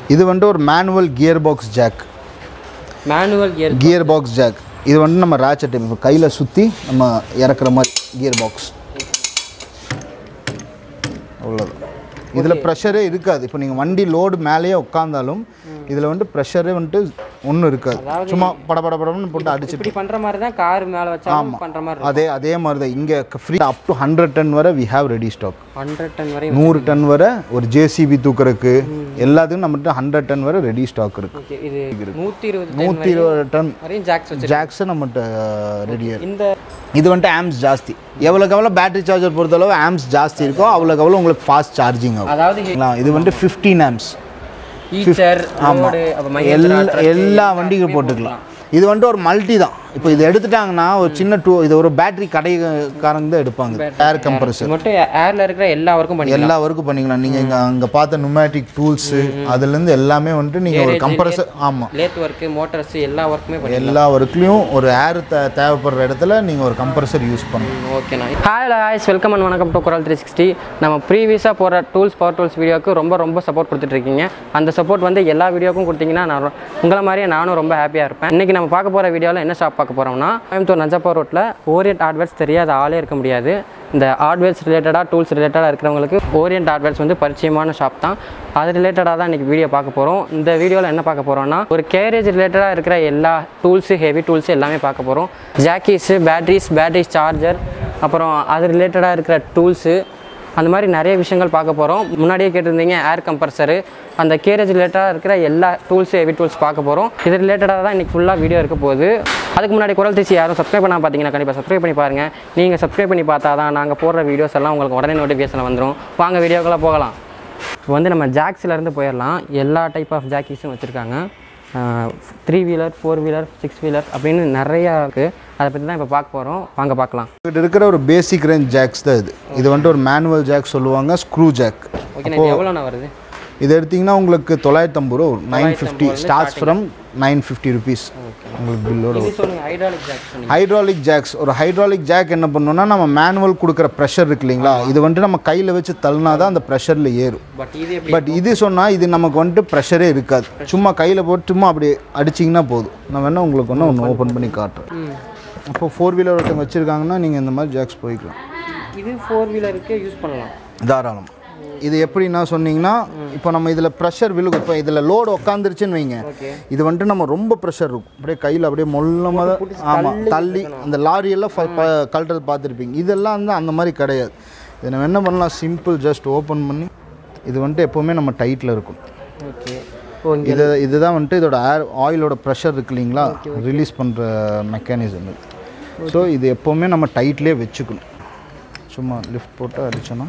இது வந்துட்டு ஒரு manual gear box jack manual gear gear box jack இது வந்துட்டு நம்ம ராச்சட் இப்போ கையில் சுற்றி நம்ம இறக்குற மாதிரி கியர் பாக்ஸ் அவ்வளோதான் இதில் ப்ரெஷரே இருக்காது இப்போ நீங்கள் வண்டி லோடு மேலேயே உட்காந்தாலும் இதில் வந்துட்டு ப்ரெஷரே வந்துட்டு ஒன்றும் இருக்காது சும்மா பட பட படம்னு போட்டு அடிச்சு இப்படி பண்ற மாதிரி தான் கார் மேல வச்சாலும் பண்ற மாதிரி அதே அதே மாதிரி தான் இங்கே free up to hundred ton வரை we have ready stock hundred ton வரை நூறு டன் வரை ஒரு ஜேசிபி தூக்குறதுக்கு எல்லாத்துக்கும் நம்மகிட்ட ஹண்ட்ரட் டன் வரை ரெடி ஸ்டாக் இருக்குது ஓகே இது நூத்தி இருபது டன் நூற்றி இருபது டன் வரையும் ஜாக்ஸ் வச்சு ஜாக்ஸை நம்மகிட்ட ரெடியாக இந்த இது வந்துட்டு ஆம்ஸ் ஜாஸ்தி எவ்வளோக்கு எவ்வளோ பேட்டரி சார்ஜர் பொறுத்தளவு ஆம்ஸ் ஜாஸ்தி இருக்கோ அவ்வளோக்கு எவ்வளோ உங்களுக்கு ஃபாஸ்ட் சார்ஜிங் ஆகும் அதாவது சரிங்களா? இது வந்துட்டு ஃபிஃப்டீன் ஆம்ஸ் ஈச்சர் ரோடு அப்ப மையத்தில் எல்லா எல்லா வண்டிக்கும் போட்டுக்கலாம் இது வந்துட்டு ஒரு மல்டி தான் இப்போ இது எடுத்துட்டாங்கன்னா ஒரு சின்ன டூ இது ஒரு பேட்டரி கடைக்காரங்க தான் எடுப்பாங்க ஏர் கம்ப்ரஸர் மட்டும் ஏர்ல இருக்கிற எல்லா ஒர்க்கும் பண்ணி எல்லா ஒர்க்கும் பண்ணிக்கலாம் நீங்கள் இங்கே அங்கே பார்த்த நுமேட்டிக் டூல்ஸு அதுலேருந்து எல்லாமே வந்துட்டு நீங்கள் ஒரு கம்ப்ரஸர் ஆமாம் லேத் ஒர்க்கு மோட்டார்ஸ் எல்லா ஒர்க்குமே பண்ணி எல்லா ஒர்க்லேயும் ஒரு ஏர் தே தேவைப்படுற இடத்துல நீங்கள் ஒரு கம்ப்ரஸர் யூஸ் பண்ணணும் ஓகேண்ணா ஹாய் ஹாய்ஸ் வெல்கம் அண்ட் வணக்கம் டு குரல் த்ரீ சிக்ஸ்டி நம்ம ப்ரீவியஸாக போகிற டூல்ஸ் பவர் டூல்ஸ் வீடியோக்கு ரொம்ப ரொம்ப சப்போர்ட் கொடுத்துட்ருக்கீங்க அந்த சப்போர்ட் வந்து எல்லா வீடியோக்கும் கொடுத்தீங்கன்னா நான் ரொ- உங்களை மாதிரியே நானும் ரொம்ப ஹாப்பியாக இருப்பேன் இன்றைக்கி நம்ம பார்க்க போகிற வீடியோவில் என்ன ஷாப் பார்க்க போகிறோம்னா கோயம்புத்தூர் நஞ்சப்பா ரோட்டில் ஓரியன்ட் ஹார்ட்வேர்ஸ் தெரியாத ஆளே இருக்க முடியாது இந்த ஹார்ட்வேர்ஸ் ரிலேட்டடாக டூல்ஸ் ரிலேட்டடாக இருக்கிறவங்களுக்கு ஓரியன்ட் ஹார்ட்வேர்ஸ் வந்து பரிச்சயமான ஷாப் தான் அது ரிலேட்டடாக தான் இன்றைக்கி வீடியோ பார்க்க போகிறோம் இந்த வீடியோவில் என்ன பார்க்க போகிறோம்னா ஒரு கேரேஜ் ரிலேட்டடாக இருக்கிற எல்லா டூல்ஸு ஹெவி டூல்ஸு எல்லாமே பார்க்க போகிறோம் ஜாக்கீஸு பேட்ரிஸ் பேட்டரி சார்ஜர் அப்புறம் அது ரிலேட்டடாக இருக்கிற டூல்ஸு அந்த மாதிரி நிறைய விஷயங்கள் பார்க்க போகிறோம் முன்னாடியே கேட்டிருந்தீங்க ஏர் கம்ப்ரஸரு அந்த கேரேஜ் ரிலேட்டடாக இருக்கிற எல்லா டூல்ஸு ஹெவி டூல்ஸ் பார்க்க போகிறோம் இது ரிலேட்டடாக தான் இன்றைக்கி ஃபுல்லாக வீடியோ இருக்க போகுது அதுக்கு முன்னாடி குரல் தீசி யாரும் சப்ஸ்கிரைப் பண்ணால் பார்த்தீங்கன்னா கண்டிப்பாக சப்ஸ்கிரைப் பண்ணி பாருங்கள் நீங்கள் சப்ஸ்கிரைப் பண்ணி பார்த்தா தான் நாங்கள் போடுற வீடியோஸ் எல்லாம் உங்களுக்கு உடனே நோட்டிஃபிகேஷன் வந்துடும் வாங்க வீடியோக்கெல்லாம் போகலாம் இப்போ வந்து நம்ம ஜாக்ஸ்ல இருந்து போயிடலாம் எல்லா டைப் ஆஃப் ஜாக்கீஸும் வச்சுருக்காங்க three wheeler four wheeler six wheeler அப்படின்னு நிறையா இருக்குது அதை பற்றி தான் இப்போ பார்க்க போகிறோம் வாங்க பார்க்கலாம் இங்கிட்ட இருக்கிற ஒரு பேசிக் ரேஞ்ச் ஜாக்ஸ் தான் இது இது வந்துட்டு ஒரு மேனுவல் ஜாக் சொல்லுவாங்க ஸ்க்ரூ ஜாக் ஓகே இது எவ்வளோண்ணா வருது இது எடுத்தீங்கன்னா உங்களுக்கு தொள்ளாயிரத்தி ஐம்பது ரூபா nine fifty starts from nine fifty rupees உங்களுக்கு பில்லோட இது சொல்லுங்கள் ஹைட்ராலிக் ஜாக் சொன்னீங்க ஹைட்ராலிக் ஜாக்ஸ் ஒரு ஹைட்ராலிக் ஜாக் என்ன பண்ணணும்னா நம்ம மேனுவல் கொடுக்குற ப்ரெஷர் இருக்கு இல்லைங்களா இது வந்துட்டு நம்ம கையில் வச்சு தள்ளினா தான் அந்த ப்ரெஷரில் ஏறும் பட் இது எப்படி பட் இது சொன்னால் இது நமக்கு வந்துட்டு ப்ரெஷரே இருக்காது சும்மா கையில் போட்டு சும்மா அப்படி அடிச்சிங்கன்னா போதும் நான் வேணால் உங்களுக்கு ஒன்று ஒன்று ஓப்பன் பண்ணி காட்டுறேன் ம். அப்போ ஃபோர் வீலர் ஒருத்தவங்க வச்சுருக்காங்கன்னா நீங்கள் இந்த மாதிரி ஜாக்ஸ் போய்க்கலாம் இது ஃபோர் வீலருக்கு யூஸ் பண்ணலாம் தாராளம் இது எப்படின்னா சொன்னீங்கன்னா இப்போ நம்ம இதில் ப்ரெஷர் விழுகும் இப்போ இதில் லோடு உட்காந்துருச்சுன்னு வைங்க ஓகே இது வந்துட்டு நம்ம ரொம்ப ப்ரெஷர் இருக்கும் அப்படியே கையில் அப்படியே மொல்லமாக ஆமாம் தள்ளி அந்த லாரியெல்லாம் ஃப- ப- கழட்டுறது பார்த்துருப்பீங்க இதெல்லாம் வந்து அந்த மாதிரி கிடையாது இதை நம்ம என்ன பண்ணலாம் சிம்பிள் ஜஸ்ட் ஓப்பன் பண்ணி இது வந்துட்டு எப்போவுமே நம்ம டைட்டில் இருக்கும் ஓகே ஓ இங்கே இது இதுதான் வந்துட்டு இதோட ஏர் ஆயிலோட ப்ரெஷர் இருக்கு இல்லைங்களா ரிலீஸ் பண்ணுற மெக்கானிசம் இது ஸோ இது எப்போவுமே நம்ம டைட்லேயே வச்சுக்கணும் சும்மா லிஃப்ட் போட்டு அடிச்சோன்னா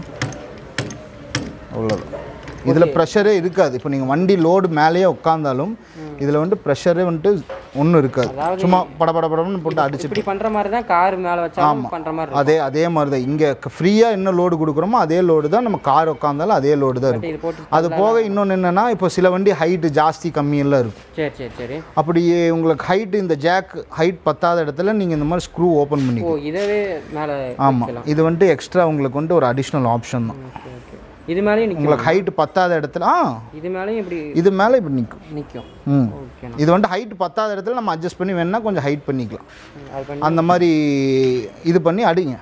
அவ்வளோதான் இதில் ப்ரெஷரே இருக்காது இப்போ நீங்கள் வண்டி லோடு மேலேயே உட்காந்தாலும் இதில் வந்துட்டு ப்ரெஷரே வந்துட்டு ஒன்றும் இருக்காது சும்மா பட பட படம்னு போட்டு அடிச்சு இப்படி பண்ணுற மாதிரி தான் கார் மேலே வச்சாலும் பண்ணுற மாதிரி அதே அதே மாதிரி தான் இங்கே ஃப்ரீயாக என்ன லோடு கொடுக்குறோமோ அதே லோடு தான் நம்ம கார் உட்காந்தாலும் அதே லோடு தான் இருக்கும் இது போட்டு அது போக இன்னொன்று என்னென்னா இப்போ சில வண்டி ஹைட்டு ஜாஸ்தி கம்மியெல்லாம் இருக்கும் சரி சரி சரி அப்படி உங்களுக்கு ஹைட் இந்த ஜாக் ஹைட் பத்தாத இடத்துல நீங்கள் இந்த மாதிரி ஸ்க்ரூ ஓப்பன் ஓ பண்ணிக்கலாம் இதவே மேலே ஆமாம் இது வந்துட்டு எக்ஸ்ட்ரா உங்களுக்கு வந்துட்டு ஒரு அடிஷ்னல் ஆப்ஷன் தான் ஓகே ஓகே இது மேலேயும் நிற்கும் உங்களுக்கு ஹைட் பத்தாத இடத்துல ஆ இது மேலேயும் இப்படி இது மேலே இப்படி நிற்கும் நிற்கும் ம் ஓகேண்ணா இது வந்துட்டு ஹைட் பத்தாத இடத்துல நம்ம அட்ஜஸ்ட் பண்ணி வேணால் கொஞ்சம் ஹைட் பண்ணிக்கலாம் அது பண்ணி அந்த மாதிரி இது பண்ணி அடிங்க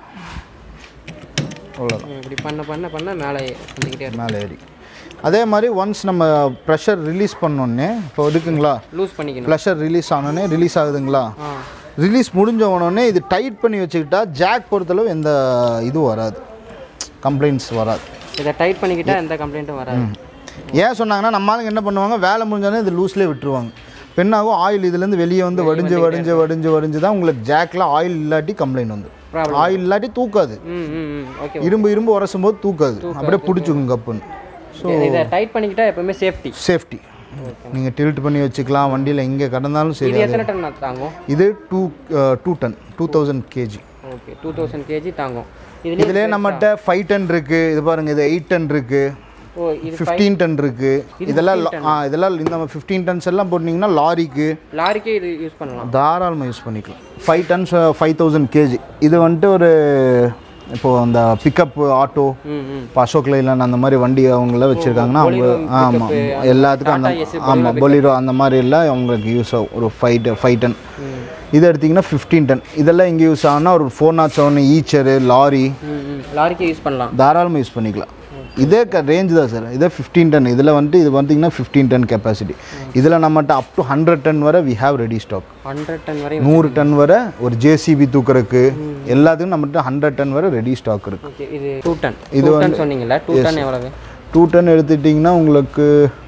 அவ்வளோதான் இப்படி பண்ண பண்ண பண்ண மேலே வந்துக்கிட்டே இருக்கும் மேலே ஏறி அதே மாதிரி ஒன்ஸ் நம்ம ப்ரெஷர் ரிலீஸ் பண்ணோடனே இப்போ இருக்குங்களா லூஸ் பண்ணிக்கணும் ப்ரெஷர் ரிலீஸ் ஆனோடனே ரிலீஸ் ஆகுதுங்களா ஆ ரிலீஸ் முடிஞ்ச உடனே இது டைட் பண்ணி வச்சுக்கிட்டா ஜாக் பொறுத்தளவு எந்த இதுவும் வராது கம்ப்ளைண்ட்ஸ் வராது இதை டைட் பண்ணிக்கிட்டா எந்த கம்ப்ளைண்ட்டும் வராது ஏன் சொன்னாங்கன்னா நம்ம ஆளுங்க என்ன பண்ணுவாங்க வேலை முடிஞ்சோடனே இது லூஸ்லேயே விட்டுருவாங்க பெண்ணாகும் ஆயில் இதுலேருந்து வெளியே வந்து வடிஞ்சு வடிஞ்சு வடிஞ்சு வடிஞ்சு தான் உங்களுக்கு ஜாக்கில் ஆயில் இல்லாட்டி கம்ப்ளைண்ட் வந்து Problem. ஆயில் இல்லாட்டி தூக்காது ம் ம் ம் ஓகே இரும்பு இரும்பு உரசும் போது தூக்காது அப்படியே பிடிச்சிக்கும் கப்புன்னு ஸோ இதை டைட் பண்ணிக்கிட்டா எப்பவுமே சேஃப்டி சேஃப்டி நீங்கள் டில்ட் பண்ணி வச்சுக்கலாம் வண்டியில் எங்கே கடந்தாலும் சரி இது எத்தனை டன் தாங்கும் இது two two ton two thousand KG okay two thousand KG தாங்கும் இதுலேயே இதுலேயே நம்மகிட்ட ஃபைவ் டன் இருக்குது இது பாருங்கள் இது எயிட் டன் இருக்குது ஓ இது ஃபிஃப்டீன் டன் இருக்கு இதெல்லாம் லா- ஆ இதெல்லாம் இந்த ஃபிஃப்டீன் டன்ஸ் எல்லாம் போட்டிங்கன்னா லாரிக்கு லாரிக்கே இது யூஸ் பண்ணலாம் தாராளமாக யூஸ் பண்ணிக்கலாம் five tons five thousand KG இது வந்துட்டு ஒரு இப்போ அந்த பிக்கப் ஆட்டோ ம் ம் இப்போ அசோக் லைலாண்ட் அந்த மாதிரி வண்டி அவங்கள வச்சுருக்காங்கன்னா அவங்க ஆமாம் எல்லாத்துக்கும் அந்த ஆமாம் பொலிரோ அந்த மாதிரி எல்லாம் அவங்களுக்கு யூஸ் ஆகும் ஒரு ஃபைவ் ஃபைவ் டன் இது எடுத்திங்கன்னா ஃபிஃப்டீன் டன் இதெல்லாம் இங்கே யூஸ் ஆகுனா ஒரு four naught seven Eicher lorry ம் ம் லாரிக்கு யூஸ் பண்ணலாம் தாராளமாக யூஸ் பண்ணிக்கலாம் இதே க ரேஞ்ச் தான் சார் இதே ஃபிஃப்டீன் டன் இதில் வந்துட்டு இது பார்த்தீங்கன்னா ஃபிஃப்டீன் டன் கெப்பாசிட்டி இதில் நம்மகிட்ட அப் டு ஹண்ட்ரட் டன் வரை we have ready stock hundred ton வரை நூறு டன் வரை ஒரு ஜேசிபி தூக்குறதுக்கு எல்லாத்துக்கும் நம்மகிட்ட ஹண்ட்ரட் டன் வரை ரெடி ஸ்டாக் இருக்குது ஓகே இது டூ டன் இது டன் சொன்னீங்கல்ல டூ டன் எவ்வளவு டூ டன் எடுத்துட்டிங்கன்னா உங்களுக்கு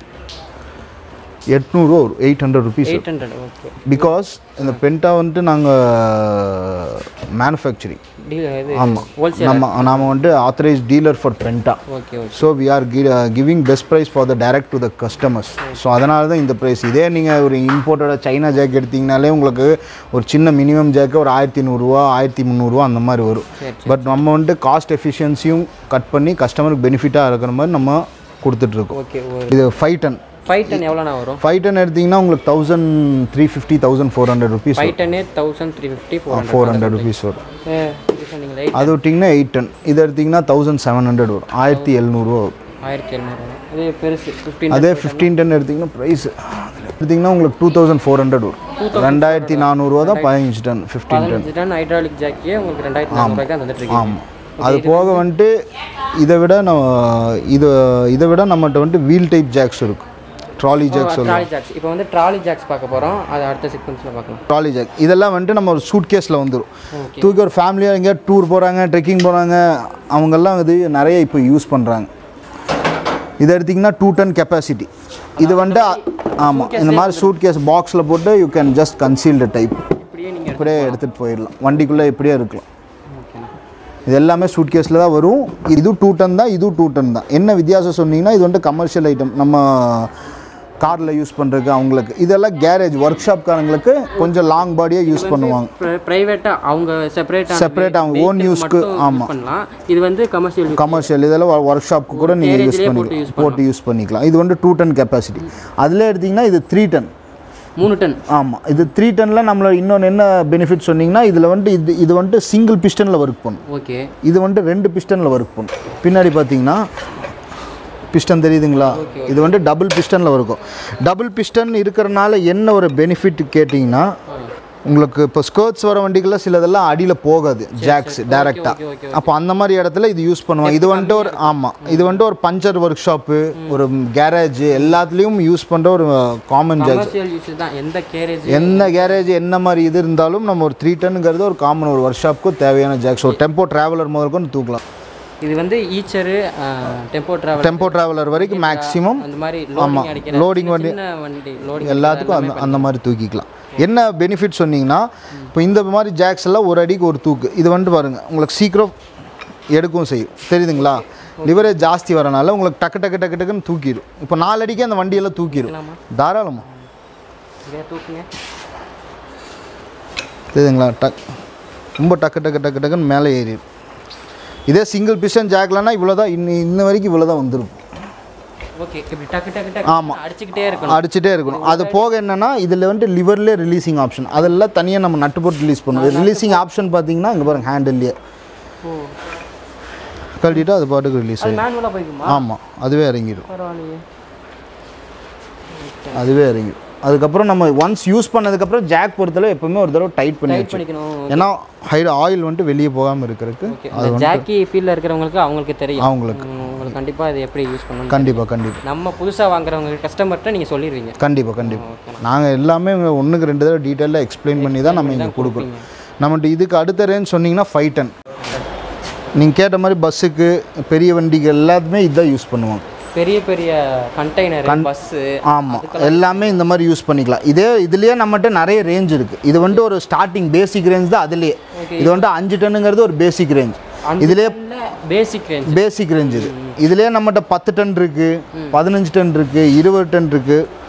எட்நூறுவா வரும் eight hundred rupees eight hundred okay because இந்த பென்டா வந்துட்டு நாங்கள் மேனுஃபேக்சரிங் இது ஆமாம் ஹோல்சேல் நம்ம நாம வந்துட்டு authorised dealer for Penta okay okay so we are giving best price for the direct to the customers so அதனால தான் இந்த ப்ரைஸ் இதே நீங்கள் ஒரு இம்போர்ட்டோட சைனா ஜாக் எடுத்தீங்கனாலே உங்களுக்கு ஒரு சின்ன மினிமம் ஜாக்கு ஒரு ஆயிரத்தி நூறுரூவா ஆயிரத்தி முந்நூறுரூவா அந்த மாதிரி வரும் சரி, பட் நம்ம வந்துட்டு காஸ்ட் எஃபிஷியன்சியும் கட் பண்ணி கஸ்டமருக்கு பெனிஃபிட்டாக இருக்கிற மாதிரி நம்ம கொடுத்துட்ருக்கோம் ஓகே ஒரு இது ஃபைவ் டன் ஃபைவ் டன் எவ்வளோண்ணா வரும் ஃபைவ் டன் எடுத்தீங்கன்னா உங்களுக்கு thousand three fifty thousand four hundred rupees five டன்னே thousand three fifty four hundred four hundred rupees வரும் இது சொன்னீங்களே அது விட்டிங்கன்னா எயிட் டன் இது எடுத்திங்கன்னா தௌசண்ட் செவன் ஹண்ட்ரட் வரும் ஆயிரத்தி எழுநூறுவா வரும் ஆயிரத்தி எழுநூறு இது பெருசு ஃபிஃப்டீன் அதே ஃபிஃப்டீன் டன் எடுத்திங்கன்னா ப்ரைஸ் எடுத்திங்கன்னா உங்களுக்கு டூ தௌசண்ட் ஃபோர் ஹண்ட்ரட் வரும் ரெண்டாயிரத்தி நானூறுரூவா தான் பதினஞ்சு டன் ஃபிஃப்டீன் டன் பதினஞ்சு டன் ஹைட்ராலிக் ஜாக்கியே உங்களுக்கு ரெண்டாயிரத்தி நானூறுபாய்க்கு தான் வந்துட்டு இருக்கு ஆமாம் அது போக வந்துட்டு இதை விட நம்ம இது இதை விட நம்மகிட்ட வந்துட்டு வீல் டைப் ஜாக்ஸ் இருக்கும் ட்ராலி ஜாக்ஸ் ட்ராலி ஜாக்ஸ் இப்போ வந்து ட்ராலி ஜாக்ஸ் பார்க்க போகிறோம் அது அடுத்த சீக்வன்ஸில் பார்க்கலாம் ட்ராலி ஜாக் இதெல்லாம் வந்துட்டு நம்ம ஒரு சூட் கேஸில் வந்துடும் ஓகே தூக்கி ஒரு ஃபேமிலியாக எங்கேயா டூர் போகிறாங்க ட்ரெக்கிங் போகிறாங்க அவங்கெல்லாம் இது நிறைய இப்போ யூஸ் பண்ணுறாங்க இது எடுத்திங்கன்னா டூ டன் கெப்பாசிட்டி இது வந்துட்டு ஆமாம் இந்த மாதிரி சூட் கேஸ் பாக்ஸில் போட்டு you can just concealed type இப்படியே நீங்கள் இப்படியே எடுத்துகிட்டு போயிடலாம் வண்டிக்குள்ளே இப்படியே இருக்கலாம் ஓகேண்ணா இது எல்லாமே சூட் கேஸில் தான் வரும் இது டூ டன் தான் இது டூ டன் தான் என்ன வித்தியாசம் சொன்னீங்கன்னா இது வந்துட்டு கமர்ஷியல் ஐட்டம் நம்ம காரில் யூஸ் பண்ணுறதுக்கு அவங்களுக்கு இதெல்லாம் கேரேஜ் ஒர்க் ஷாப்காரங்களுக்கு கொஞ்சம் லாங் பாடியாக யூஸ் பண்ணுவாங்க ப்ரைவேட்டாக அவங்க செப்பரேட்டாக Separate அவங்க own use-க்கு, ஆமா. பண்ணலாம் இது வந்து கமர்ஷியல் கமர்ஷியல் இதெல்லாம் ஒர்க் ஷாப்புக்கு கூட நீங்கள் யூஸ் Garage-லயே போட்டு பண்ணிக்கலாம் போட்டு யூஸ் பண்ணிக்கலாம் இது வந்து டூ டன் கெப்பாசிட்டி அதில் எடுத்திங்கன்னா இது த்ரீ டன் மூணு டன் ஆமாம் இது த்ரீ டனில் நம்மள இன்னொன்று என்ன பெனிஃபிட் சொன்னீங்கன்னா இதில் வந்துட்டு இது இது வந்துட்டு சிங்கிள் பிஸ்டனில் ஒர்க் பண்ணும் ஓகே இது வந்துட்டு ரெண்டு பிஸ்டனில் ஒர்க் பண்ணும் பின்னாடி பார்த்தீங்கன்னா பிஸ்டன் தெரியுதுங்களா இது வந்துட்டு டபுள் பிஸ்டனில் இருக்கும் டபுள் பிஸ்டன் இருக்கிறனால என்ன ஒரு பெனிஃபிட் கேட்டிங்கன்னா உங்களுக்கு இப்போ ஸ்கர்ட்ஸ் வர வண்டிகளில் சிலதெல்லாம் அடியில் போகாது ஜாக்ஸ் டேரெக்டாக ஓகே ஓகே அப்போ அந்த மாதிரி இடத்துல இது யூஸ் பண்ணுவாங்க இது வந்துட்டு ஒரு ஆமாம் இது வந்துட்டு ஒரு பஞ்சர் ஒர்க் ஷாப்பு ஒரு கேரேஜ் எல்லாத்துலேயும் யூஸ் பண்ணுற ஒரு காமன் ஜாக்ஸ் கமர்ஷியல் யூஸ் தான் எந்த கேரேஜ் என்ன கேரேஜ் என்ன மாதிரி இது இருந்தாலும் நம்ம ஒரு த்ரீ டன்னுங்கிறது ஒரு காமன் ஒரு ஒர்க் ஷாப்புக்கு தேவையான ஜாக்ஸ் ஒரு டெம்போ ட்ராவலர் முதல் கொண்டு தூக்கலாம் இது வந்து Eicher tempo travel tempo traveller வரைக்கும் மேக்ஸிமம் அந்த மாதிரி லோடிங் அடிக்கிற loading சின்ன வண்டி- சின்ன வண்டி லோடிங் எல்லாத்துக்கும் அந்த அந்த மாதிரி தூக்கிக்கலாம் என்ன பெனிஃபிட் சொன்னீங்கன்னா இப்போ இந்த மாதிரி ஜாக்ஸ் எல்லாம் ஒரு அடிக்கு ஒரு தூக்கு இது வந்துட்டு பாருங்கள் உங்களுக்கு சீக்கிரம் எடுக்கவும் செய்யும் தெரியுதுங்களா லிவரேஜ் ஜாஸ்தி வரனால உங்களுக்கு டக்கு டக்கு டக்கு டக்குன்னு தூக்கிடும் இப்போ நாலு அடிக்கு அந்த வண்டியெல்லாம் தூக்கிடும் தூக்கலாமா? தாராளமாக இதே தூக்குங்க தெரியுதுங்களா டக் ரொம்ப டக்கு டக்கு டக்கு டக்குன்னு மேலே ஏறிடும் இதே சிங்கிள் பிஸ்டன் ஜாக்லன்னா இவ்வளோ தான் இன்ன இன்ன வரைக்கும் இவ்வளோ தான் வந்துருக்கும் ஓகே இப்படி டக்கு டக்கு டக்கு ஆமா. அடிச்சுக்கிட்டே இருக்கணும் அடிச்சுட்டே இருக்கணும் அது போக என்னன்னா இதில் வந்துட்டு லிவர்லேயே ரிலீசிங் ஆப்ஷன் அதெல்லாம் தனியாக நம்ம நட்டு போட்டு ரிலீஸ் பண்ணுவோம் ரிலீசிங் ஆப்ஷன் பார்த்தீங்கன்னா இங்கே பாருங்க ஹேண்டில்லையே ஓ கழட்டிட்டு அது பாட்டுக்கு ரிலீஸ் அது ஆகிடும் மேனுவலாக போய்க்குமா ஆமாம் அதுவே இறங்கிடும் பரவாயில்லையே அதுவே இறங்கிடும் அதுக்கப்புறம் நம்ம ஒன்ஸ் யூஸ் பண்ணதுக்கப்புறம் ஜாக் பொறுத்தளவு எப்பவுமே ஒரு தடவை டைட் பண்ணி டைட் வச்சு பண்ணிக்கணும் ஏன்னா ஹைட் ஆயில் வந்துட்டு வெளியே போகாமல் இருக்கிறதுக்கு ஓகே அந்த ஜாக்கி ஃபீல்டில் இருக்கிறவங்களுக்கு அவங்களுக்கு தெரியும் அவங்களுக்கு ம், உங்களுக்கு கண்டிப்பாக இது எப்படி யூஸ் பண்ணணும் கண்டிப்பாக கண்டிப்பாக நம்ம புதுசாக வாங்குறவங்க கஸ்டமர்கிட்ட நீங்கள் சொல்லிடுவீங்க கண்டிப்பாக கண்டிப்பாக நாங்கள் எல்லாமே ஒன்றுக்கு ரெண்டு தடவை டீட்டெயிலாக எக்ஸ்பிளைன் பண்ணி தான் நம்ம இங்கே கொடுக்குறோம் நம்மகிட்ட இதுக்கு அடுத்த ரேஞ்ச் சொன்னீங்கன்னா ஃபைவ் டன் நீங்கள் கேட்ட மாதிரி பஸ்ஸுக்கு பெரிய வண்டிக்கு எல்லாத்துமே இதுதான் யூஸ் பண்ணுவாங்க பெரிய பெரிய கண்டெய்னர் பஸ்ஸு ஆமாம் எல்லாமே இந்த மாதிரி யூஸ் பண்ணிக்கலாம் இதே இதுலேயே நம்மகிட்ட நிறைய ரேஞ்ச் இருக்குது இது வந்துட்டு ஒரு ஸ்டார்டிங் பேசிக் ரேஞ்ச் தான் அதுலேயே இது வந்துட்டு அஞ்சு டன்னுங்கிறது ஒரு பேசிக் ரேஞ்ச் இதுலேயே பேசிக் ரேஞ்ச் பேசிக் ரேஞ்ச் இது இதுலேயே நம்மகிட்ட பத்து டன் இருக்குது பதினஞ்சு டன் இருக்குது இருபது டன் இருக்குது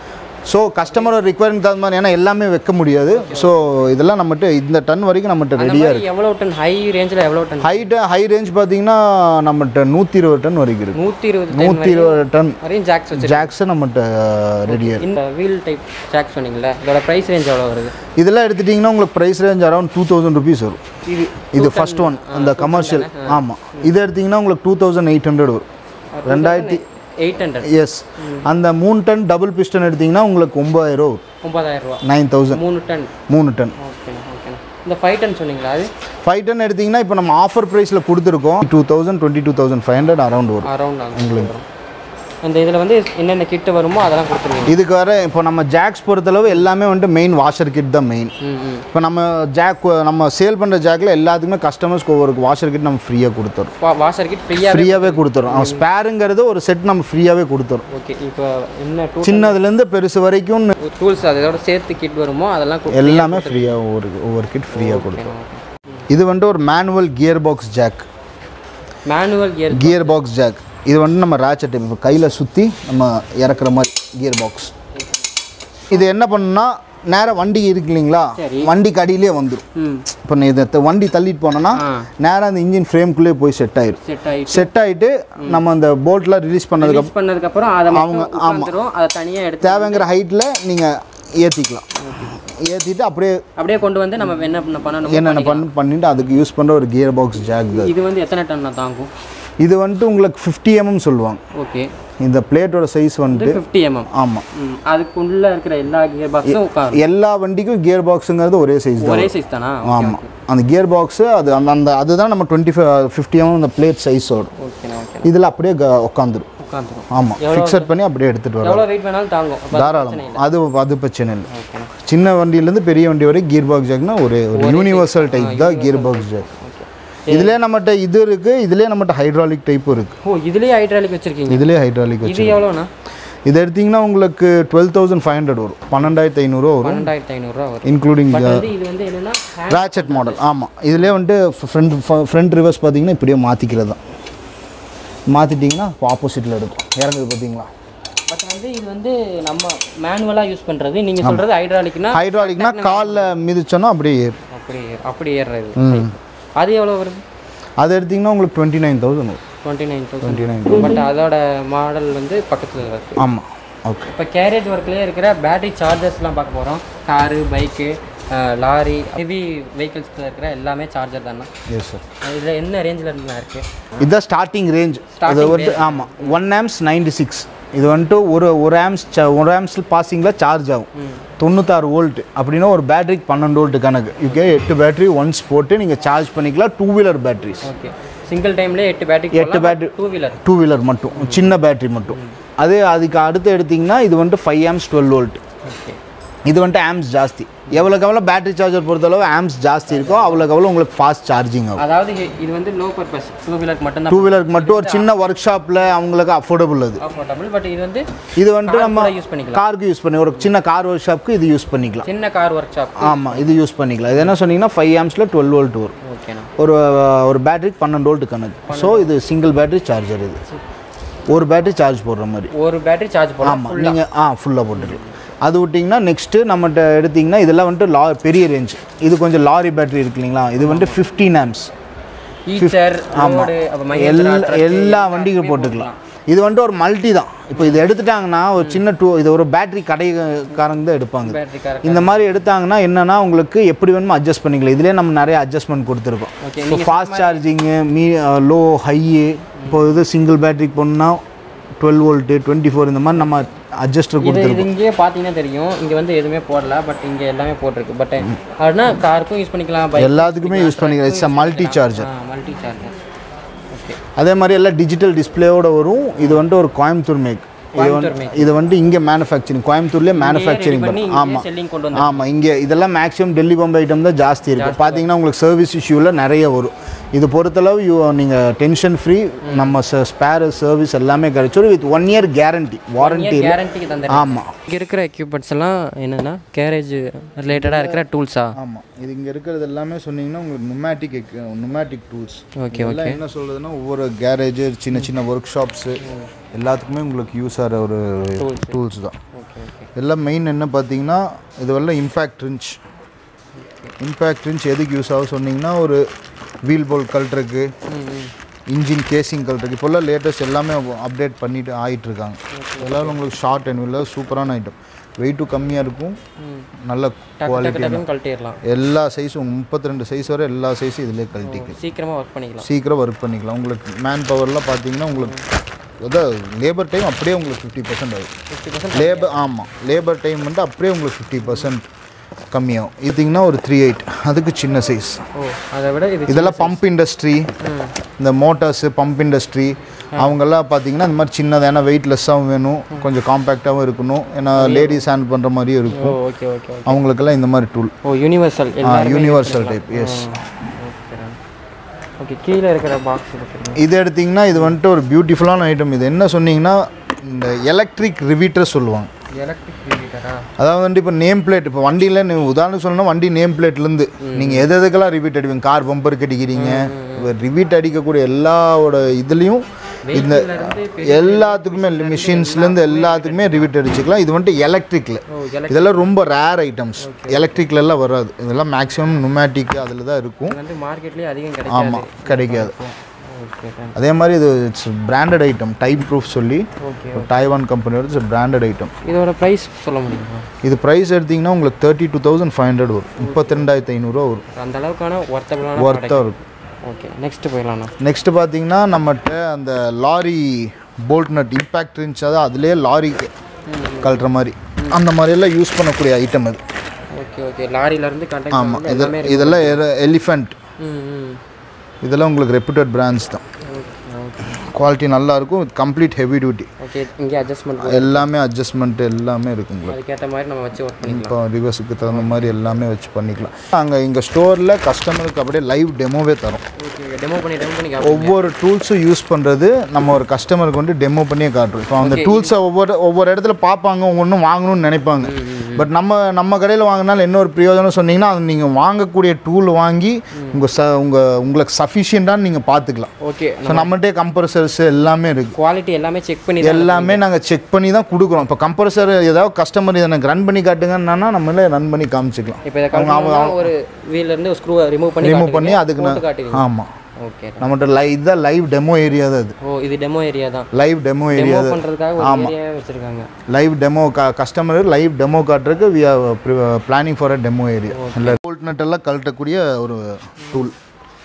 ஸோ கஸ்டமரோட ரிக்வயர்மெண்ட் தகுந்த மாதிரி ஏன்னா எல்லாமே வைக்க முடியாது ஸோ இதெல்லாம் நம்மகிட்ட இந்த டன் வரைக்கும் நம்மகிட்ட அந்த ரெடியாக மாதிரி எவ்வளோ டன் ஹை ரேஞ்சில் எவ்வளோ டன் ஹைட்டு ஹை ரேஞ்ச் பார்த்தீங்கன்னா நம்மகிட்ட நூற்றி இருபது டன் வரைக்கும் இருக்குது நூற்றி இருபது நூற்றி இருபது டன் வரையும் ஜாக்ஸ் வச்சு ஜாக்ஸு நம்மகிட்ட ரெடியாக இருக்குது இந்த வீல் டைப் ஜாக் சொன்னீங்கல்ல இதோட ப்ரைஸ் ரேஞ்ச் எவ்வளோ வருது இதெல்லாம் எடுத்துட்டிங்கன்னா உங்களுக்கு price range around two thousand rupees வரும் இது இது ஃபர்ஸ்ட் ஒன் அந்த கமர்ஷியல் ஆமாம் இது எடுத்திங்கன்னா உங்களுக்கு டூ தௌசண்ட் எயிட் ஹண்ட்ரட் வரும் ரெண்டாயிரத்தி எயிட் ஹண்ட்ரட் எஸ் அந்த மூணு டன் டபுள் பிஸ்டன் எடுத்திங்கன்னா உங்களுக்கு ஒம்பதாயிரம் வரும் ஒன்பதாயிரம் ரூபா நைன் தௌசண்ட் மூணு டன் மூணு டன் ஓகேண்ணா ஓகேண்ணா இந்த ஃபைவ் டன் சொன்னீங்களா அது ஃபைவ் டன் எடுத்திங்கன்னா இப்போ நம்ம ஆஃபர் ப்ரைஸில் கொடுத்துருக்கோம் two thousand twenty two thousand five hundred around வரும் அரௌண்ட் உங்களுக்கு அந்த இதில் வந்து என்னென்ன கிட்டு வருமோ அதெல்லாம் கொடுத்துருவீங்க இதுக்கு வர இப்போ நம்ம ஜாக்ஸ் பொறுத்தளவு எல்லாமே வந்துட்டு மெயின் வாஷர் கிட் தான் மெயின் ம் ம் இப்போ நம்ம ஜாக் நம்ம சேல் பண்ணுற ஜாக்கில் எல்லாத்துக்குமே கஸ்டமர்ஸ்க்கு ஒவ்வொரு வாஷர் கிட் நம்ம ஃப்ரீயாக கொடுத்துறோம் வா வாஷர் கிட் ஃப்ரீயாக ஃப்ரீயாகவே கொடுத்துறோம் அவன் ஸ்பேருங்கிறது ஒரு செட் நம்ம ஃப்ரீயாகவே கொடுத்துறோம் ஓகே இப்போ என்ன டூ சின்னதுலேருந்து பெருசு வரைக்கும் டூல்ஸ் அதோட சேர்த்து கிட் வருமோ அதெல்லாம் கு- எல்லாமே ஃப்ரீயாக ஒவ்வொரு ஒவ்வொரு கிட் ஃப்ரீயாக கொடுத்துரும் இது வந்துட்டு ஒரு manual gear box jack manual gear gear box jack இது வந்து நம்ம ராச்சட் இப்போ கையில் சுற்றி நம்ம இறக்குற மாதிரி கியர் பாக்ஸ் இது என்ன பண்ணுன்னா நேராக வண்டி இருக்கு இல்லைங்களா சரி. வண்டிக்கு அடியிலே வந்துடும் ம் இப்போ நீ இதை த- வண்டி தள்ளிட்டு போனோன்னா ஆ நேராக அந்த இன்ஜின் ஃப்ரேம்குள்ளே போய் செட் ஆயிடும் செட் ஆகிட்டு செட் ஆகிட்டு நம்ம அந்த போட்லாம் ரிலீஸ் பண்ணதுக்கு ரிலீஸ் பண்ணதுக்கப்புறம் அதை அவங்க உட்காந்துரும் அதை தனியாக எடுத்து தேவைங்கிற ஹைட்டில் நீங்கள் ஏற்றிக்கலாம் ஏற்றிட்டு அப்படியே அப்படியே கொண்டு வந்து நம்ம என்ன பண்ண பண்ணணும் என்னென்ன பண்ணு பண்ணிட்டு அதுக்கு யூஸ் பண்ணுற ஒரு கியர் பாக்ஸ் ஜாக் தான் இது வந்து எத்தனை டன் தாங்கும் இது வந்துட்டு உங்களுக்கு ஃபிஃப்டி எம்எம் சொல்லுவாங்க ஓகே இந்த பிளேட்டோட சைஸ் வந்துட்டு ஃபிஃப்டி எம்எம் ஆமாம் அதுக்குள்ள இருக்கிற எல்லா கியர் பாக்ஸும் உட்காரும் எல்லா வண்டிக்கும் கியர் பாக்ஸுங்கிறது ஒரே சைஸ் தான் ஒரே சைஸ் தானா ஆமாம் அந்த கியர் பாக்ஸு அது அந்த அந்த அதுதான் நம்ம டுவெண்ட்டி ஃபைவ் ஃபிஃப்டி எம்எம் அந்த பிளேட் சைஸோட ஓகேண்ணா ஓகே இதில் அப்படியே உட்காந்துரும் உட்காந்துரும் ஆமாம் ஃபிக்ஸட் பண்ணி அப்படியே எடுத்துகிட்டு வரோம் எவ்வளோ வெயிட் வேணாலும் தாங்கும் அப்ப அது தாராளம் பிரச்சனை இல்லை. அது அது பிரச்சனை இல்லை ஓகேண்ணா சின்ன வண்டியிலேருந்து பெரிய வண்டி வரை கியர் பாக்ஸ் ஜாக்னா ஒரு ஒரு யூனிவர்சல் டைப் தான் கியர் பாக்ஸ் ஜாக் ஓகே இதுலேயே நம்மகிட்ட இது இருக்குது இதுலேயே நம்மகிட்ட ஹைட்ராலிக் டைப்பும் இருக்குது ஓ இதுலயே ஹைட்ராலிக் வச்சிருக்கீங்க இதுலேயே ஹைட்ராலிக் வச்சு இது எவ்வளோண்ணா இது எடுத்தீங்கன்னா உங்களுக்கு டுவெல் தௌசண்ட் ஃபைவ் ஹண்ட்ரட் வரும் பன்னெண்டாயிரத்தி ஐநூறுரூவா வரும் பன்னெண்டாயிரத்தி ஐநூறுரூவா வரும் இன்க்ளூடிங் பட் வந்து இது வந்து என்னன்னா ரேச்சட் மாடல் ஆமாம் இதுலேயே வந்துட்டு ஃப்ரண்ட் ஃப்ரண்ட் ரிவர்ஸ் பார்த்தீங்கன்னா இப்படியே மாற்றிக்கிறது தான் மாற்றிட்டிங்கன்னா ஆப்போசிட்டில் எடுக்கும் இறங்குது பார்த்தீங்களா பட் வந்து இது வந்து நம்ம மேனுவலாக யூஸ் பண்ணுறது நீங்கள் சொல்கிறது ஹைட்ராலிக்னா ஹைட்ராலிக்னா காலில் மிதிச்சோன்னா அப்படியே ஏறும் அப்படி அப்படி ஏறுறது ம் அது எவ்வளோ வருது அது எடுத்திங்கன்னா உங்களுக்கு டுவெண்ட்டி நைன் தௌசண்ட் வரும் twenty nine thousand twenty nine but அதோட மாடல் வந்து பக்கத்தில் இருக்குது ஆமாம் ஓகே இப்போ கேரேஜ் ஒர்க்லேயே இருக்கிற பேட்டரி சார்ஜர்ஸ்லாம் பார்க்க போகிறோம் காரு பைக்கு லாரி ஹெவி வெஹிக்கிள்ஸில் இருக்கிற எல்லாமே சார்ஜர் தானே எஸ் சார் இதில் என்ன ரேஞ்சில் இருந்தா இருக்குது இதுதான் ஸ்டார்டிங் ரேஞ்ச் அது வந்துட்டு ஆமாம் ஒன் ஆம்ஸ் நைன்டி சிக்ஸ் இது வந்துட்டு ஒரு ஒரு ஆம்ஸ் ஒரு ஆம்ஸ் பாசிங்கில் சார்ஜ் ஆகும் தொண்ணூத்தாறு வோல்ட் அப்படின்னா ஒரு பேட்டரிக்கு பன்னெண்டு வோல்ட் கணக்கு யூகே எட்டு பேட்டரி ஒன்ஸ் போட்டு நீங்கள் சார்ஜ் பண்ணிக்கலாம் two wheeler batteries okay single டைம்லேயே எட்டு பேட்டரி எட்டு battery. Two wheeler two wheeler மட்டும் சின்ன பேட்டரி மட்டும் அதே அதுக்கு அடுத்து எடுத்திங்கன்னா இது வந்துட்டு five amps twelve volt okay இது வந்துட்டு ஆம்ஸ் ஜாஸ்தி எவ்வளோக்கு எவ்வளோ பேட்டரி சார்ஜர் பொறுத்தளவு ஆம்ஸ் ஜாஸ்தி இருக்கோ அவ்வளோக்கு எவ்வளோ உங்களுக்கு ஃபாஸ்ட் சார்ஜிங் ஆகும் அதாவது இ- இது வந்து லோ பர்பஸ் டூ வீலருக்கு மட்டும்தான் டூ வீலருக்கு மட்டும் ஒரு சின்ன ஒர்க் ஷாப்பில் அவங்களுக்கு அஃபோர்டபுள் அது கம்ஃபர்டபுள் பட் இது வந்து இது வந்துட்டு நம்ம யூஸ் பண்ணிக்கலாம் காருக்கு யூஸ் பண்ணி ஒரு சின்ன கார் ஒர்க் ஷாப்க்கு இது யூஸ் பண்ணிக்கலாம் சின்ன கார் ஒர்க் ஷாப் ஆமாம் இது யூஸ் பண்ணிக்கலாம் இது என்ன சொன்னீங்கன்னா ஃபைவ் ஆம்ஸில் டுவெல் வோல்ட் வரும் ஓகேண்ணா ஒரு ஒரு பேட்டரிக்கு பன்னெண்டு வோல்ட் கணக்கு ஸோ இது சிங்கிள் பேட்டரி சார்ஜர் இது ஒரு பேட்டரி சார்ஜ் போடுற மாதிரி ஒரு பேட்டரி சார்ஜ் போடலாம் ஆமாம் நீங்கள் ஆ ஃபுல்லாக போட்டுக்கலாம் அது விட்டிங்கன்னா நெக்ஸ்ட்டு நம்மகிட்ட எடுத்திங்கன்னா இதெல்லாம் வந்துட்டு லா பெரிய ரேஞ்ச் இது கொஞ்சம் லாரி பேட்டரி இருக்கு இல்லைங்களா இது வந்துட்டு ஃபிஃப்டீன் ஆம்ஸ் ஈச்சர் ரோடு அப்போ எல்லா எல்லா வண்டிக்கும் போட்டுக்கலாம் இது வந்துட்டு ஒரு மல்டி தான் இப்போ இது எடுத்துட்டாங்கன்னா ஒரு சின்ன டூ இது ஒரு பேட்டரி கடைக்காரங்க தான் எடுப்பாங்க பேட்டரி கார் இந்த மாதிரி எடுத்தாங்கன்னா என்னன்னா உங்களுக்கு எப்படி வேணுமோ அட்ஜஸ்ட் பண்ணிக்கலாம் இதுலேயே நம்ம நிறைய அட்ஜஸ்ட்மெண்ட் கொடுத்துருக்கோம் ஓகே இப்போ ஃபாஸ்ட் சார்ஜிங்கு மீ லோ ஹையு இப்போ இது சிங்கிள் பேட்டரிக்கு போனால் டுவெல் வோல்ட்டு டுவெண்ட்டி ஃபோர் இந்த மாதிரி நம்ம அட்ஜஸ்டர் இது கொடுத்துருக்கோம் இது இங்கேயே பார்த்தீங்கன்னா தெரியும் இங்கே வந்து எதுவுமே போடல பட் இங்கே எல்லாமே போட்டிருக்கு பட் அப்படின்னா காருக்கும் யூஸ் பண்ணிக்கலாம் பைக் எல்லாத்துக்குமே யூஸ் பண்ணிக்கலாம் it's multi charger multi charger okay அதே மாதிரி எல்லாம் டிஜிட்டல் டிஸ்பிளேயோட வரும் இது வந்துட்டு ஒரு கோயம்புத்தூர் மேக் இது கோயம்புத்தூர் வந்து இது வந்துட்டு இங்கே மேனுஃபேக்சரிங் கோயம்புத்தூர்லேயே மேனுஃபேக்சரிங் பண்ணி பண்ணும் இங்கே ஆமாம் செல்லிங் கொண்டு வந்து ஆமாம் இங்கே இதெல்லாம் மேக்ஸிமம் டெல்லி பம்ப் ஐட்டம் தான் ஜாஸ்தி இருக்குது பார்த்தீங்கன்னா உங்களுக்கு சர்வீஸ் இஷ்யூவில் நிறைய வரும் இது பொறுத்தளவு யூ நீங்கள் டென்ஷன் ஃப்ரீ நம்ம ஸ்பேர் சர்வீஸ் எல்லாமே கிடைச்சிடும் with one year guarantee warranty கேரண்டிக்கு தந்த ஆமாம் இங்கே இருக்கிற எக்யூப்மெண்ட்ஸ் எல்லாம் என்னென்னா கேரேஜ் ரிலேட்டடாக இருக்கிற டூல்ஸா ஆமாம் இது இங்கே இருக்கிறது எல்லாமே சொன்னீங்கன்னா உங்களுக்கு நுமேட்டிக் நுமேட்டிக் டூல்ஸ் ஓகே எல்லாம் என்ன சொல்கிறதுனா ஒவ்வொரு கேரேஜ் சின்ன சின்ன ஒர்க் ஷாப்ஸு எல்லாத்துக்குமே உங்களுக்கு யூஸ் ஆகிற ஒரு டூல்ஸ் தான் எல்லாம் மெயின் என்ன பார்த்தீங்கன்னா இதுவெல்லாம் இம்பேக்ட் ரிஞ்ச் இம்பேக்ட் ரிஞ்ச் எதுக்கு யூஸ் ஆகும் சொன்னீங்கன்னா ஒரு வீல் போல் கல்ட்ருக்கு ம் ம் இன்ஜின் கேசிங் கல்ட்ருக்கு இப்போல்லாம் லேட்டஸ்ட் எல்லாமே அப்டேட் பண்ணிட்டு ஆகிட்டு இருக்காங்க எல்லாரும் உங்களுக்கு ஷார்ட் அண்ட் வீலில் சூப்பரான ஐட்டம் வெயிட்டும் கம்மியாக இருக்கும் ம் நல்ல டக்கு குவாலிட்டி டக்கு டக்குன்னு கழட்டிடலாம் எல்லா சைஸும் முப்பத்தி ரெண்டு சைஸ் வரை எல்லா சைஸும் இதிலே கழட்டிக்கு சீக்கிரமாக ஒர்க் பண்ணிக்கலாம் சீக்கிரம் ஒர்க் பண்ணிக்கலாம் உங்களுக்கு மேன் பவர்லாம் பார்த்தீங்கன்னா உங்களுக்கு அதான் லேபர் டைம் அப்படியே உங்களுக்கு ஃபிஃப்டி பர்சன்ட் ஆகும் ஃபிஃப்டி பர்சன்ட் லேபர் ஆமாம் லேபர் டைம் வந்து அப்படியே உங்களுக்கு ஃபிஃப்டி பர்சன்ட் கம்மியாகும் இதுங்கன்னா ஒரு த்ரீ எயிட் அதுக்கு சின்ன சைஸ் ஓ அதை விட இது இதெல்லாம் பம்ப் இண்டஸ்ட்ரி இந்த மோட்டார்ஸு பம்ப் இண்டஸ்ட்ரி அவங்கெல்லாம் பார்த்தீங்கன்னா இந்த மாதிரி சின்னதாக ஏன்னா வெயிட்லெஸ்ஸாகவும் வேணும் கொஞ்சம் காம்பேக்டாகவும் இருக்கணும் ஏன்னா லேடிஸ் ஹேண்டில் பண்ணுற மாதிரியும் ஓ இருக்கும் ஓகே ஓகே ஓகே அவங்களுக்கெல்லாம் இந்த மாதிரி டூல் ஓ யூனிவர்சல் எல்லாருமே யூனிவர்சல் டைப் எஸ் ஓகே கீழே இருக்கிற பாக்ஸ் இருக்குது இது எடுத்திங்கன்னா இது வந்துட்டு ஒரு பியூட்டிஃபுல்லான ஐட்டம் இது என்ன சொன்னீங்கன்னா இந்த எலக்ட்ரிக் ரிவீட்டர் சொல்லுவாங்க எலக்ட்ரிக் ரிவீட்டரா அதாவது வந்து இப்போ நேம் பிளேட் இப்போ வண்டியில் நீ உதாரணம் சொல்லணும்னா வண்டி நேம் பிளேட்லேருந்து நீங்கள் எது எதுக்கெல்லாம் ரிவீட் அடிப்பீங்க கார் பம்பருக்கு அடிக்கிறீங்க ரிவீட் அடிக்கக்கூடிய எல்லாவோட இதுலேயும் இந்த எல்லாத்துக்குமே மிஷின்ஸ்லேருந்து எல்லாத்துக்குமே ரிவீட் அடிச்சுக்கலாம் இது வந்துட்டு எலக்ட்ரிக்கில் ஓ எலக்ட்ரிக் இதெல்லாம் ரொம்ப ரேர் ஐட்டம்ஸ் எலக்ட்ரிக்ல எல்லாம் வராது இதெல்லாம் மேக்ஸிமம் நுமேட்டிக் அதில் தான் இருக்கும் வந்து மார்க்கெட்லேயே அதிகம் கிடைக்காது ஆமாம் கிடைக்காது ஓகே அதே மாதிரி இது it's branded item type proof சொல்லி ஓகே டைவான் கம்பெனியோட இட்ஸ் பிராண்டட் ஐட்டம் இதோட ப்ரைஸ் சொல்ல முடியுமா இது ப்ரைஸ் எடுத்திங்கன்னா உங்களுக்கு thirty two thousand five hundred வரும் முப்பத்தி ரெண்டாயிரத்தி ஐநூறுரூவா வரும் அந்த அளவுக்கான ஒர்த்தபிளான ஒர்த்தாக இருக்கும் ஓகே நெக்ஸ்ட் போயிடலாம்ண்ணா நெக்ஸ்ட் பார்த்தீங்கன்னா நம்மகிட்ட அந்த லாரி போல்ட் நட் இம்பேக்ட் இருந்துச்சு அதான் அதுலேயே லாரி கழட்டுற மாதிரி அந்த மாதிரியெல்லாம் யூஸ் பண்ணக்கூடிய ஐட்டம் அது ஓகே ஓகே லாரியிலேருந்து ஆமாம் கண்டக்ட் இது எல்லாமே இதெல்லாம் எலிஃபண்ட் ம் ம் இதெல்லாம் உங்களுக்கு ரெப்யூட்டட் பிராண்ட்ஸ் தான் ஓகே ஓகே குவாலிட்டி நல்லா இருக்கும் கம்ப்ளீட் ஹெவி டியூட்டி ஓகே இங்கே அட்ஜஸ்ட்மெண்ட் எல்லாமே அட்ஜஸ்ட்மெண்ட் எல்லாமே இருக்கும் உங்களுக்கு அதுக்கேற்ற மாதிரி நம்ம வச்சு ஒர்க் பண்ணிக்கலாம் இப்போ ரிவர்ஸுக்கு தகுந்த மாதிரி எல்லாமே வச்சு பண்ணிக்கலாம் அங்கே எங்கள் ஸ்டோரில் கஸ்டமருக்கு அப்படியே லைவ் டெமோவே தரோம் ஓகே ஓகே டெமோ பண்ணி டெமோ பண்ணி காட்டுங்க. ஒவ்வொரு டூல்ஸும் யூஸ் பண்ணுறது நம்ம ஒரு கஸ்டமருக்கு வந்து டெமோ பண்ணியே காட்டுறோம் இப்போ அந்த டூல்ஸை ஒவ்வொரு ஒவ்வொரு இடத்துல பார்ப்பாங்க ஒவ்வொன்றும் வாங்கணும்னு நினைப்பாங்க பட் நம்ம நம்ம கடையில் வாங்கினாலும் என்ன ஒரு பிரயோஜனம் சொன்னீங்கன்னா அது நீங்கள் வாங்கக்கூடிய டூல் வாங்கி உங்கள் ச உங்கள் உங்களுக்கு சஃபிஷியண்டான்னு நீங்கள் பார்த்துக்கலாம் ஓகே ஸோ நம்மகிட்டே கம்ப்ரஸர்ஸ் எல்லாமே இருக்குது குவாலிட்டி எல்லாமே செக் பண்ணி தான் எல்லாமே நாங்கள் செக் பண்ணி தான் கொடுக்குறோம் இப்போ கம்ப்ரஸர் ஏதாவது கஸ்டமர் இதை எனக்கு ரன் பண்ணி காட்டுங்கன்னா நம்மளே ரன் பண்ணி காமிச்சிக்கலாம் இப்போ இதை கழட்டினா ஒரு வீல்ல இருந்து ஸ்க்ரூ ரிமூவ் பண்ணி ரிமூவ் பண்ணி அதுக்கு போட்டு நான் காட்டுவீங்க ஆமாம் ஓகே நம்மகிட்ட லைவ் இதுதான் லைவ் டெமோ ஏரியா தான் இது ஓ இது டெமோ ஏரியா தான் லைவ் டெமோ டெமோ ஏரியா பண்றதுக்காக ஒரு ஏரியாவே வச்சிருக்காங்க live demo customer live demo காட்டுறதுக்கு we are planning for a demo area இல்லை போல்ட் நட் எல்லாம் கழட்டக்கூடிய ஒரு டூல்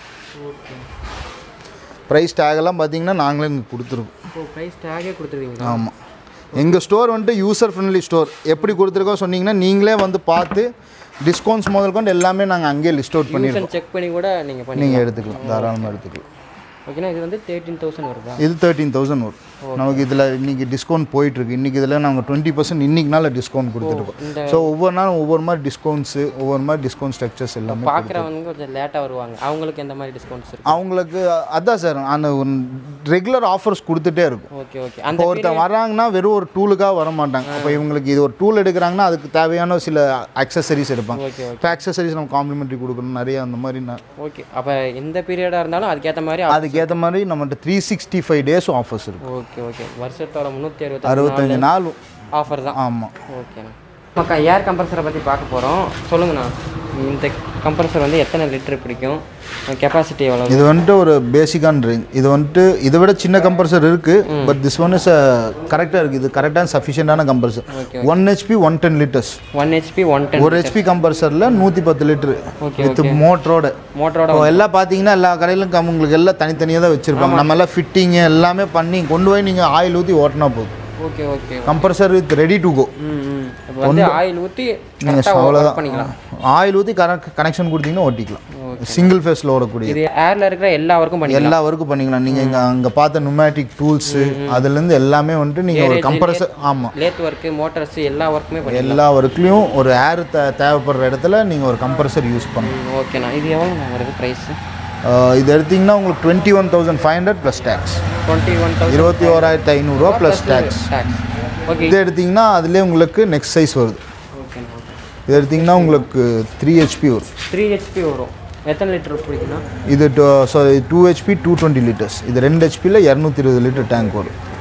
ப்ரைஸ் டேகெல்லாம் பார்த்தீங்கன்னா நாங்களே இங்கே கொடுத்துருக்கோம் ஓ ப்ரைஸ் டேகே கொடுத்துருவீங்களா ஆமாம் எங்கள் ஸ்டோர் வந்துட்டு யூசர் ஃப்ரெண்ட்லி ஸ்டோர் எப்படி கொடுத்துருக்கோம் சொன்னீங்கன்னா நீங்களே வந்து பார்த்து டிஸ்கவுண்ட்ஸ் முதல் கொண்டு எல்லாமே நாங்கள் அங்கேயே லிஸ்ட் அவுட் பண்ணிடுறோம் செக் பண்ணி கூட நீங்க பண்ணி நீங்கள் எடுத்துக்கலாம் தாராளமாக எடுத்துக்கலாம் ஓகேனா இது வந்து தேர்ட்டீன் தௌசண்ட் வருதா இது தேர்ட்டீன் தௌசண்ட் வரும் நமக்கு இதில் இன்னைக்கு டிஸ்கவுண்ட் போயிட்டுருக்கு இன்றைக்கி இதில் நாங்கள் டுவெண்ட்டி பர்சன்ட் இன்னைக்கு நாள் டிஸ்கவுண்ட் கொடுத்துருக்கோம் இந்த ஸோ ஒவ்வொரு நாளும் ஒவ்வொரு மாதிரி டிஸ்கவுண்ட்ஸு ஒவ்வொரு மாதிரி டிஸ்கவுண்ட் ஸ்ட்ரக்சர்ஸ் எல்லாமே பார்க்குறவங்க கொஞ்சம் லேட்டாக வருவாங்க அவங்களுக்கு எந்த மாதிரி டிஸ்கவுண்ட்ஸ் இருக்கு அவங்களுக்கு அதான் சார் அந்த ஒரு ரெகுலர் ஆஃபர்ஸ் கொடுத்துட்டே இருக்கும் ஓகே ஓகே இப்போ அந்த ஒருத்தன் வராங்கன்னா வெறும் ஒரு டூலுக்காக வர மாட்டாங்க அப்போ இவங்களுக்கு இது ஒரு டூல் எடுக்கிறாங்கன்னா அதுக்கு தேவையான சில அக்சசரிஸ் எடுப்பாங்க ஓகே ஓகே இப்போ அக்சசரிஸ் நம்ம காம்ப்ளிமெண்ட்ரி கொடுக்கணும் நிறைய அந்த மாதிரி நான் ஓகே அப்போ எந்த பீரியடாக இருந்தாலும் அதுக்கேற்ற மாதிரி அதுக்கேற்ற மாதிரி நம்மகிட்ட த்ரீ சிக்ஸ்டி ஃபைவ் டேஸும் ஆஃபர்ஸ் இருக்கும் ஓகே ஓகே வருஷத்தோட முந்நூற்றி அறுபத்தி அறுபத்தஞ்சு நாளும் ஆஃபர் தான் ஆமாம் ஓகேண்ணா மக்கா ஏர் கம்ப்ரஸரை பற்றி பார்க்க போகிறோம் சொல்லுங்கண்ணா இந்த கம்ப்ரஸர் வந்து எத்தனை லிட்டர் பிடிக்கும் கெப்பாசிட்டி எவ்வளோ இது வந்துட்டு ஒரு பேசிக்கான ரிங் இது வந்துட்டு இதை விட சின்ன கம்ப்ரஸர் இருக்கு பட் திஸ் ஒன் இஸ் கரெக்டாக இருக்குது இது கரெக்டான சஃபிஷியண்டான compressor one HP one ten litres one HP one ten ஒரு ஹெச்பி கம்ப்ரஸரில் நூற்றி பத்து லிட்டரு Okay, வித் மோட்டரோட மோட்டரோட இப்போ எல்லாம் பார்த்தீங்கன்னா எல்லா கடையிலும் கம் உங்களுக்கு எல்லாம் தனித்தனியாக தான் வச்சுருப்பாங்க நம்ம எல்லாம் ஃபிட்டிங்கு எல்லாமே பண்ணி கொண்டு போய் நீங்கள் ஆயில் ஊற்றி ஓட்டினா போதும் okay okay compressor with ready to go ம் ம் இப்போ வந்து ஆயில் ஊற்றி நீங்கள் கரெக்டாக அவ்வளோதான் பண்ணிக்கலாம் ஆயில் ஊற்றி கனெக்ட் கனெக்ஷன் கொடுத்தீங்கன்னா ஓட்டிக்கலாம் சிங்கிள் ஃபேஸில் ஓடக்கூடிய இது ஏரில் இருக்கிற எல்லா ஒர்க்கும் பண்ணிக்கலாம் எல்லா ஒர்க்கும் பண்ணிக்கலாம் நீங்கள் இங்கே அங்கே பார்த்த நுமேட்டிக் டூல்ஸு அதுலேருந்து எல்லாமே வந்துட்டு நீங்கள் ஒரு கம்ப்ரஸர் ஆமாம் லேத் ஒர்க்கு மோட்டர்ஸ் எல்லா ஒர்க்குமே பண்ணி எல்லா ஒர்க்லேயும் ஒரு ஏர் தே தேவைப்படுற இடத்துல நீங்கள் ஒரு கம்ப்ரஸர் யூஸ் பண்ணலாம் ஓகேண்ணா இது எவ்வளோ வருது ப்ரைஸு ஆஹ் இது எடுத்திங்கன்னா உங்களுக்கு twenty one thousand five hundred plus tax twenty one thousand இருபத்தி ஓராயிரத்தி ஐநூறுரூவா ப்ளஸ் டேக்ஸ் டேக்ஸ் ஓகே இது எடுத்திங்கன்னா அதுலேயே உங்களுக்கு நெக்ஸ்ட் சைஸ் வருது ஓகேண்ணா ஓகே இது எடுத்திங்கன்னா உங்களுக்கு த்ரீ ஹெச்பி வரும் த்ரீ ஹெச்பி வரும் எத்தனை லிட்டர் பிடிக்குன்னா இது sorry two HP two twenty litres இது ரெண்டு ஹெச்பியில் இரநூத்தி இருபது லிட்டர் டேங்க் வரும்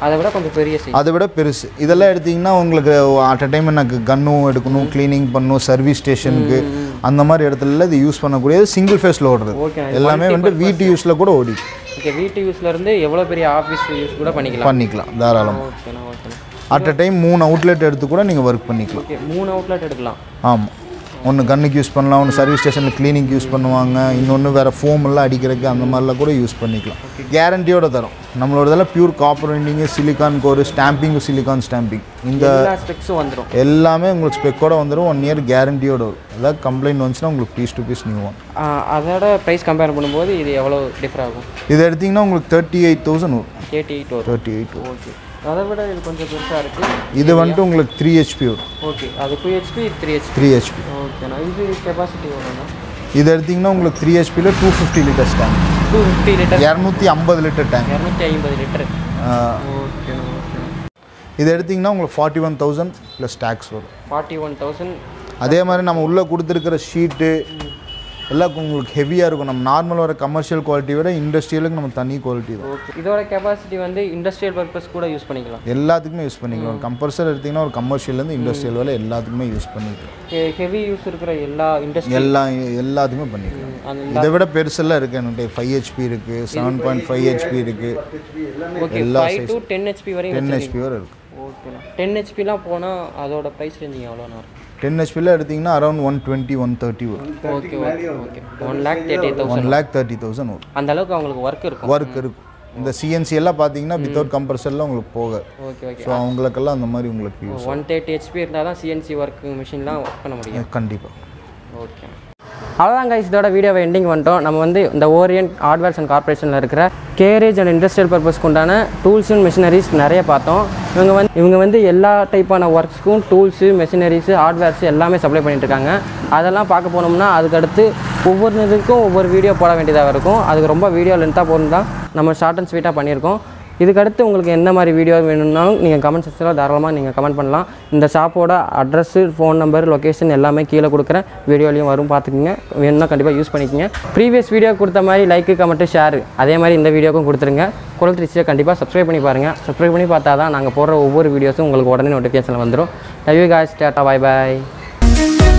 அதை விட கொஞ்சம் பெரிய சைஸ் அதை விட பெருசு இதெல்லாம் எடுத்தீங்கன்னா உங்களுக்கு அட் அ டைம் எனக்கு கன்னும் எடுக்கணும் க்ளீனிங் பண்ணணும் சர்வீஸ் ஸ்டேஷனுக்கு அந்த மாதிரி இடத்துல இது யூஸ் பண்ணக்கூடியது சிங்கிள் ஃபேஸில் ஓடுறது ஓகே எல்லாமே வந்து வீட்டு யூஸில் கூட ஓடி ஓகே வீட்டு யூஸ்ல இருந்து எவ்வளோ பெரிய ஆஃபீஸ் யூஸ் கூட பண்ணிக்கலாம் பண்ணிக்கலாம் தாராளமாக ஓகேண்ணா ஓகேண்ணா அட் அ டைம் மூணு அவுட்லெட் எடுத்து கூட நீங்கள் ஒர்க் பண்ணிக்கலாம் ஓகே மூணு அவுட்லெட் எடுக்கலாம் ஆமாம் ஒன்று கன்னுக்கு யூஸ் பண்ணலாம் ஒன்று சர்வீஸ் ஸ்டேஷனில் க்ளீனிங் யூஸ் பண்ணுவாங்க இன்னொன்று வேறு ஃபோம் எல்லாம் அடிக்கிறதுக்கு அந்த மாதிரிலாம் கூட யூஸ் பண்ணிக்கலாம் கேரண்டியோட தரும் நம்மளோட இதெல்லாம் pure copper winding silicon core stamping silicon stamping இந்த எல்லா ஸ்பெக்ஸும் வந்துடும் எல்லாமே உங்களுக்கு ஸ்பெக்கோட வந்துடும் ஒன் இயர் கேரண்டியோட வரும் ஏதாவது கம்ப்ளைண்ட் வந்துச்சுன்னா உங்களுக்கு piece to piece new one அதோட ப்ரைஸ் கம்பேர் பண்ணும்போது இது எவ்வளோ டிஃபர் ஆகும் இது எடுத்திங்கன்னா உங்களுக்கு தேர்ட்டி எயிட் தௌசண்ட் வரும் தேர்ட்டி எயிட் வரும் தேர்ட்டி எயிட் ஓகே அதை விட இது கொஞ்சம் பெருசாக இருக்குது இது வந்துட்டு உங்களுக்கு த்ரீ ஹெச்பி வரும் ஓகே அது டூ ஹெச்பி இது த்ரீ ஹெச்பி த்ரீ ஹெச்பி ஓகேண்ணா இது கெப்பாசிட்டி எவ்வளோண்ணா இது எடுத்திங்கன்னா உங்களுக்கு த்ரீ ஹெச்பியில் two fifty litres tank two fifty litre இரநூத்தி ஐம்பது லிட்டர் டேங்க் இரநூத்தி ஐம்பது லிட்டர் ஓகேண்ணா ஓகேண்ணா இது எடுத்திங்கன்னா உங்களுக்கு forty one thousand plus tax வரும் ஃபார்ட்டி ஒன் தௌசண்ட் அதே மாதிரி நம்ம உள்ளே கொடுத்துருக்கிற ஷீட்டு எல்லாம் உங்களுக்கு ஹெவியாக இருக்கும் நம்ம நார்மல் வர கமர்ஷியல் குவாலிட்டி விட இண்டஸ்ட்ரியலுக்கு நம்ம தனி குவாலிட்டி தான் ஓகே இதோட கெப்பாசிட்டி வந்து இண்டஸ்ட்ரியல் பர்பஸ் கூட யூஸ் பண்ணிக்கலாம் எல்லாத்துக்குமே யூஸ் பண்ணிக்கலாம் ஒரு கம்பல்சர் எடுத்திங்கன்னா ஒரு கமர்ஷியல்லேருந்து இண்டஸ்ட்ரியல் வரை எல்லாத்துக்குமே யூஸ் பண்ணிக்கலாம் ஹெவி யூஸ் இருக்கிற எல்லா இண்டஸ்ட்ரி எல்லா எல்லாத்துக்குமே பண்ணிக்கலாம் அந்த இதை விட பெருசெல்லாம் இருக்குது என்கிட்ட ஃபைவ் ஹெச்பி இருக்குது செவன் பாயிண்ட் ஃபைவ் ஹெச்பி இருக்குது okay five to ten HP வரையும் டென் ஹெச்பி வரை இருக்குது ஓகேண்ணா டென் ஹெச்பிலாம் போனால் அதோட ப்ரைஸ் ரேஞ்சிங் எவ்வளோண்ணா இருக்கும் டென் ஹெச்பியில் எடுத்திங்கன்னா around one twenty one thirty வரும் okay okay okay one lakh thirty eight thousand one lakh thirty thousand வரும் அந்த அளவுக்கு அவங்களுக்கு ஒர்க் இருக்கும் ஒர்க் இருக்கும் இந்த சிஎன்சி எல்லாம் பார்த்தீங்கன்னா வித்தவுட் கம்ப்ரஸரில் உங்களுக்கு போக ஓகே ஓகே ஸோ அவங்களுக்கெல்லாம் அந்த மாதிரி உங்களுக்கு யூஸ் ஒன் தேர்ட்டி ஹெச்பி இருந்தால் தான் சிஎன்சி ஒர்க் மிஷின்லாம் ஒர்க் பண்ண முடியும் கண்டிப்பாக ஓகே அவ்வளோதான் guys இதோட வீடியோவை எண்டிங் பண்ணிட்டோம் நம்ம வந்து இந்த ஓரியன்ட் ஹார்ட்வேர்ஸ் அண்ட் கார்பரேஷனில் இருக்கிற கேரேஜ் அண்ட் இண்டஸ்ட்ரியல் பர்பஸ்க்கு உண்டான டூல்ஸ் அண்ட் மிஷினரிஸ் நிறைய பார்த்தோம் இவங்க வந்து இவங்க வந்து எல்லா டைப்பான ஒர்க்ஸ்க்கும் டூல்ஸு மெஷினரிஸு ஹார்ட்வேர்ஸ் எல்லாமே சப்ளை பண்ணிட்டு இருக்காங்க அதெல்லாம் பார்க்க போனோம்னா அதுக்கடுத்து ஒவ்வொரு இதுக்கும் ஒவ்வொரு வீடியோ போட வேண்டியதாக இருக்கும் அதுக்கு ரொம்ப வீடியோ லென்த்தாக போகணும் தான் நம்ம ஷார்ட் அண்ட் ஸ்வீட்டாக பண்ணியிருக்கோம் இதுக்கடுத்து உங்களுக்கு எந்த மாதிரி வீடியோ வேணும்னாலும் நீங்கள் கமெண்ட் செக்ஷனில் தாராளமாக நீங்கள் கமெண்ட் பண்ணலாம் இந்த ஷாப்போட அட்ரஸ்ஸு ஃபோன் நம்பர் லொக்கேஷன் எல்லாமே கீழே கொடுக்குறேன் வீடியோலையும் வரும் பார்த்துக்குங்க வேணும்னா கண்டிப்பாக யூஸ் பண்ணிக்கோங்க ப்ரீவியஸ் வீடியோ கொடுத்த மாதிரி லைக்கு கமெண்ட்டு ஷேர் அதே மாதிரி இந்த வீடியோக்கும் கொடுத்துருங்க குரல் திருச்சியை கண்டிப்பாக சப்ஸ்கிரைப் பண்ணி பாருங்கள் சப்ஸ்கிரைப் பண்ணி பார்த்தா தான் நாங்கள் போடுற ஒவ்வொரு வீடியோஸும் உங்களுக்கு உடனே நோட்டிஃபிகேஷன் வந்துடும் love you guys tata bye bye